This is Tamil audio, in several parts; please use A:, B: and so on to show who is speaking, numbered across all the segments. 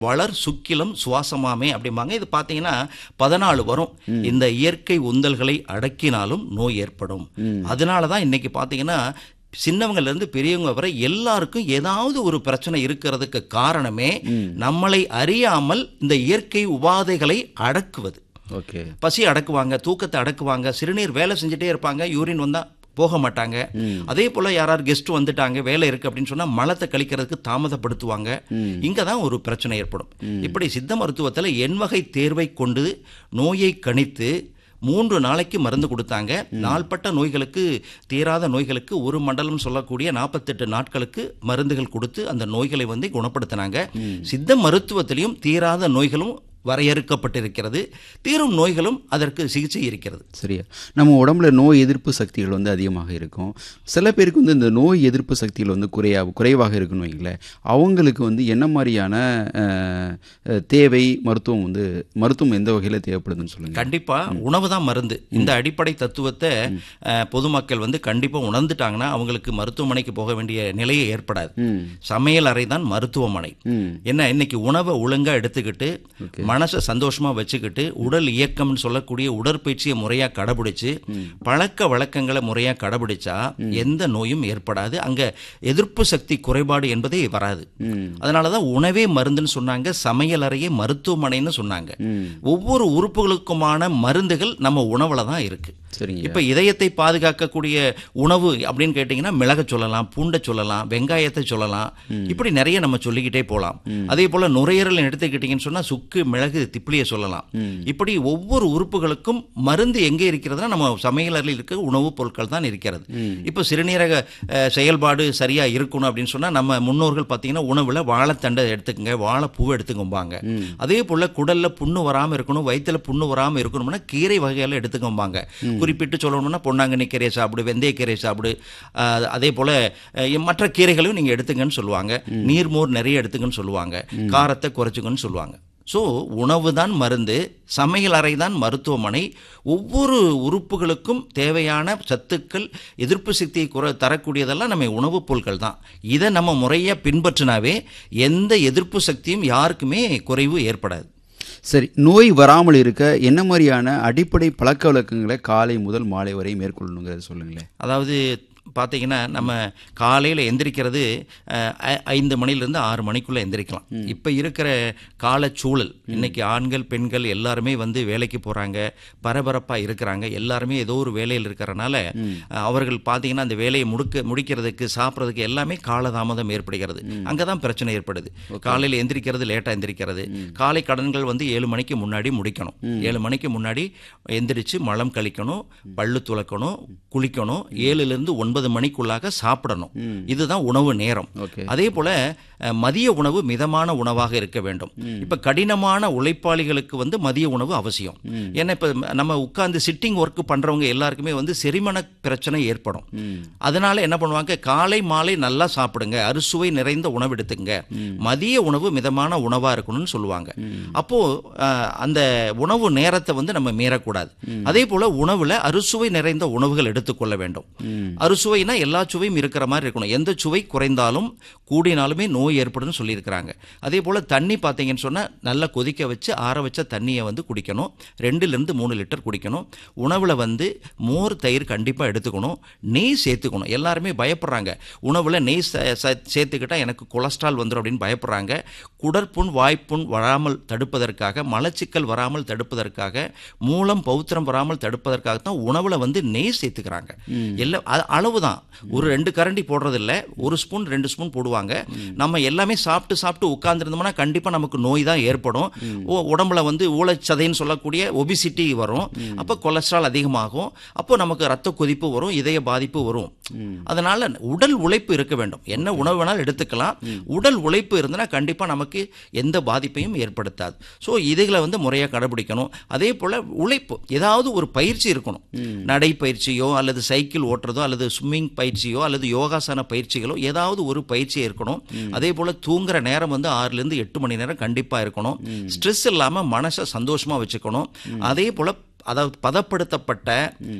A: வளர் சுக்கிலம் சுவாசமாமே அப்படிம்பாங்க இது பார்த்தீங்கன்னா பதினாலு வரும் இந்த இயற்கை உந்தல்களை அடக்கினாலும் நோய் ஏற்படும் அதனால தான் இன்னைக்கு பார்த்தீங்கன்னா சின்னவங்கல இருந்து பெரியவங்க வரை எல்லாருக்கும் ஏதாவது ஒரு பிரச்சனை இருக்கிறதுக்கு காரணமே நம்மளை அறியாமல் இந்த இயற்கை உபாதைகளை அடக்குவது
B: ஓகே
A: பசி அடக்குவாங்க தூக்கத்தை அடக்குவாங்க சிறுநீர் வேலை செஞ்சுட்டே இருப்பாங்க யூரின் வந்தா போக மாட்டாங்க அதே போல யாராவது கெஸ்ட் வந்துட்டாங்க வேலை இருக்கு அப்படின்னு சொன்னா மலத்தை கழிக்கிறதுக்கு தாமதப்படுத்துவாங்க இங்க தான் ஒரு பிரச்சனை ஏற்படும் இப்படி சித்த மருத்துவத்துல எண்வகை தேர்வை கொண்டு நோயை கணித்து மூன்று நாளைக்கு மருந்து கொடுத்தாங்க நாள்பட்ட நோய்களுக்கு தீராத நோய்களுக்கு ஒரு மண்டலம் சொல்லக்கூடிய நாற்பத்தெட்டு நாட்களுக்கு மருந்துகள் கொடுத்து அந்த நோய்களை வந்து குணப்படுத்தினாங்க சித்த மருத்துவத்திலையும் தீராத நோய்களும் வரையறுக்கப்பட்டிருக்கிறது தீரும் நோய்களும் அதற்கு சிகிச்சை இருக்கிறது
B: சரியா நம்ம உடம்புல நோய் எதிர்ப்பு சக்திகள் வந்து அதிகமாக இருக்கும் சில பேருக்கு வந்து இந்த நோய் எதிர்ப்பு சக்திகள் வந்து குறையா குறைவாக இருக்குன்னு வைங்களேன் அவங்களுக்கு வந்து என்ன மாதிரியான அஹ், அஹ், தேவை மருத்துவம் வந்து மருத்துவம் எந்த வகையில் தேவைப்படுதுன்னு சொல்லுங்க
A: கண்டிப்பா உணவு தான் மருந்து இந்த அடிப்படை தத்துவத்தை அஹ், பொதுமக்கள் வந்து கண்டிப்பா உணர்ந்துட்டாங்கன்னா அவங்களுக்கு மருத்துவமனைக்கு போக வேண்டிய நிலையே ஏற்படாது
B: ம்
A: சமையல் அறை தான் மருத்துவமனை
B: ம்
A: என்ன இன்னைக்கு உணவை ஒழுங்கா எடுத்துக்கிட்டு மனசை சந்தோஷமா வச்சுக்கிட்டு உடல் இயக்கம்னு சொல்லக்கூடிய உடற்பயிற்சியை முறையா கடைபிடிச்சு பழக்க வழக்கங்களை முறையா கடைபிடிச்சா எந்த நோயும் ஏற்படாது அங்க எதிர்ப்பு சக்தி குறைபாடு என்பதே வராது
B: ம்
A: அதனாலதான் உணவே மருந்துன்னு சொன்னாங்க சமையல் அறையே மருத்துவமனைன்னு சொன்னாங்க
B: ம்
A: ஒவ்வொரு உறுப்புகளுக்குமான மருந்துகள் நம்ம உணவுல தான் இருக்கு
B: சரிங்க
A: இப்ப இதயத்தை பாதுகாக்கக்கூடிய உணவு அப்படின்னு கேட்டீங்கன்னா மிளக சொல்லலாம் பூண்டை சொல்லலாம் வெங்காயத்தை சொல்லலாம் இப்படி நிறைய நம்ம சொல்லிக்கிட்டே போலாம் அதே போல நுரையீரல் எடுத்துக்கிட்டீங்கன்னு சொன்னா சுக்கு மிளகு திப்பிலியை சொல்லலாம் இப்படி ஒவ்வொரு உறுப்புகளுக்கும் மருந்து எங்கே இருக்கிறதுனா நம்ம சமையலறையில் இருக்க உணவுப் பொருட்கள் தான் இருக்கிறது இப்போ சிறுநீரக அஹ், செயல்பாடு சரியா இருக்கணும் அப்படின்னு சொன்னா நம்ம முன்னோர்கள் பார்த்தீங்கன்னா உணவுல வாழைத்தண்டை எடுத்துக்கங்க வாழைப்பூவை எடுத்துக்கோம்பாங்க அதே போல குடல்ல புண்ணு வராம இருக்கணும் வயித்துல புண்ணு வராம இருக்கணும்னா கீரை வகைகளை எடுத்துக்கோம்பாங்க குறிப்பிட்டு சொல்லணும்னா பொன்னாங்கண்ணி கீரையை சாப்பிடு வெந்தய கீரை சாப்பிடு அஹ், அதே போல அஹ், மற்ற கீரைகளையும் நீங்க எடுத்துங்கன்னு சொல்லுவாங்க நீர்மோர் நிறைய எடுத்துங்கன்னு சொல்லுவாங்க காரத்தை குறைச்சுங்கன்னு சொல்லுவாங்க ஸோ உணவு தான் மருந்து சமையல் அறை தான் மருத்துவமனை ஒவ்வொரு உறுப்புகளுக்கும் தேவையான சத்துக்கள் எதிர்ப்பு சக்தியை குறை தரக்கூடியதெல்லாம் நம்ம உணவுப் பொருட்கள் தான் இதை நம்ம முறையாக பின்பற்றினாவே எந்த எதிர்ப்பு சக்தியும் யாருக்குமே குறைவு ஏற்படாது
B: சரி நோய் வராமல் இருக்க என்ன மாதிரியான அடிப்படை பழக்க வழக்கங்களை காலை முதல் மாலை வரை மேற்கொள்ளணுங்கிறத சொல்லுங்களேன்
A: அதாவது பார்த்தீங்கன்னா நம்ம காலையில் எந்திரிக்கிறது அஹ், ஐ- ஐந்து மணிலேருந்து ஆறு மணிக்குள்ளே எந்திரிக்கலாம் இப்போ இருக்கிற காலச்சூழல் இன்னைக்கு ஆண்கள் பெண்கள் எல்லாருமே வந்து வேலைக்கு போகிறாங்க பரபரப்பாக இருக்கிறாங்க எல்லாருமே ஏதோ ஒரு வேலையில் இருக்கிறனால அஹ், அவர்கள் பார்த்தீங்கன்னா அந்த வேலையை முடுக்க முடிக்கிறதுக்கு சாப்பிட்றதுக்கு எல்லாமே காலதாமதம் ஏற்படுகிறது அங்கே தான் பிரச்சனை ஏற்படுது காலையில் எந்திரிக்கிறது லேட்டாக எந்திரிக்கிறது காலை கடன்கள் வந்து ஏழு மணிக்கு முன்னாடி முடிக்கணும் ஏழு மணிக்கு முன்னாடி எந்திரிச்சு மலம் கழிக்கணும் பல்லு துலக்கணும் குளிக்கணும் ஏழுலேருந்து ஒன்பது மணிக்குள்ளாக சாப்பிடணும் இதுதான் உணவு நேரம்
B: ஓகே
A: அதே போல அஹ், மதிய உணவு மிதமான உணவாக இருக்க வேண்டும் இப்ப கடினமான உழைப்பாளிகளுக்கு வந்து மதிய உணவு அவசியம் ஏன்னா இப்ப நம்ம உட்கார்ந்து சிட்டிங் ஒர்க் பண்றவங்க எல்லாருக்குமே வந்து செரிமான பிரச்சனை ஏற்படும் அதனால என்ன பண்ணுவாங்க காலை மாலை நல்லா சாப்பிடுங்க அறுசுவை நிறைந்த உணவு எடுத்துங்க மதிய உணவு மிதமான உணவா இருக்கணும்னு சொல்லுவாங்க அப்போ அஹ், அந்த உணவு நேரத்தை வந்து நம்ம மீறக்கூடாது அதே போல உணவுல அறுசுவை நிறைந்த உணவுகள் எடுத்துக்கொள்ள வேண்டும் அறுசுவைனா எல்லா சுவையும் இருக்கிற மாதிரி இருக்கணும் எந்த சுவை குறைந்தாலும் கூடினாலுமே நோய் ஏற்படும்னு சொல்லியிருக்கிறாங்க அதே போல் தண்ணி பார்த்தீங்கன்னு சொன்னால் நல்லா கொதிக்க வச்சு ஆற வச்ச தண்ணியை வந்து குடிக்கணும் ரெண்டுலேருந்து மூணு லிட்டர் குடிக்கணும் உணவில் வந்து மோர் தயிர் கண்டிப்பாக எடுத்துக்கணும் நெய் சேர்த்துக்கணும் எல்லாருமே பயப்படுறாங்க உணவில் நெய் சே- சே- சேர்த்துக்கிட்டா எனக்கு கொலஸ்ட்ரால் வந்துடும் அப்படின்னு பயப்படுறாங்க குடற்புண் வாய்ப்புண் வராமல் தடுப்பதற்காக மலச்சிக்கல் வராமல் தடுப்பதற்காக மூலம் பௌத்திரம் வராமல் தடுப்பதற்காக தான் உணவில் வந்து நெய் சேர்த்துக்கிறாங்க எல்லாம் அது அளவு தான் ஒரு ரெண்டு கரண்டி போடுறதில்ல ஒரு ஸ்பூன் ரெண்டு ஸ்பூன் போடுவாங்க நம்ம எல்லாமே சாப்பிட்டு சாப்பிட்டு உட்கார்ந்துருந்தோம்னா கண்டிப்பாக நமக்கு நோய் தான் ஏற்படும் ஓ- உடம்புல வந்து ஊழச்சதைன்னு சொல்லக்கூடிய ஒபிசிட்டி வரும் அப்போ கொலஸ்ட்ரால் அதிகமாகும் அப்போ நமக்கு ரத்த கொதிப்பு வரும் இதய பாதிப்பு வரும் அதனால உடல் உழைப்பு இருக்க வேண்டும் என்ன உணவு வேணாலும் எடுத்துக்கலாம் உடல் உழைப்பு இருந்தனா கண்டிப்பாக நமக்கு எந்த பாதிப்பையும் ஏற்படுத்தாது ஸோ இதுகளை வந்து முறையாக கடைபிடிக்கணும் அதே போல் உழைப்பு ஏதாவது ஒரு பயிற்சி இருக்கணும் நடைப்பயிற்சியோ அல்லது சைக்கிள் ஓட்டுறதோ அல்லது ஸ்விம்மிங் பயிற்சியோ அல்லது யோகாசன பயிற்சிகளோ ஏதாவது ஒரு பயிற்சி இருக்கணும் அதே போல் தூங்குற நேரம் வந்து ஆறுலேருந்து எட்டு மணி நேரம் கண்டிப்பாக இருக்கணும் ஸ்ட்ரெஸ் இல்லாமல் மனசை சந்தோஷமாக வச்சுக்கணும் அதே போல் அதாவது பதப்படுத்தப்பட்ட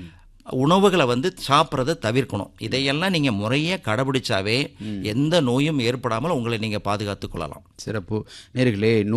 A: உணவுகளை வந்து சாப்பிட்றத தவிர்க்கணும் இதையெல்லாம் நீங்கள் முறையாக கடைபிடிச்சாவே எந்த நோயும் ஏற்படாமல் உங்களை நீங்கள் பாதுகாத்துக் கொள்ளலாம்
B: சிறப்பு நேர்களே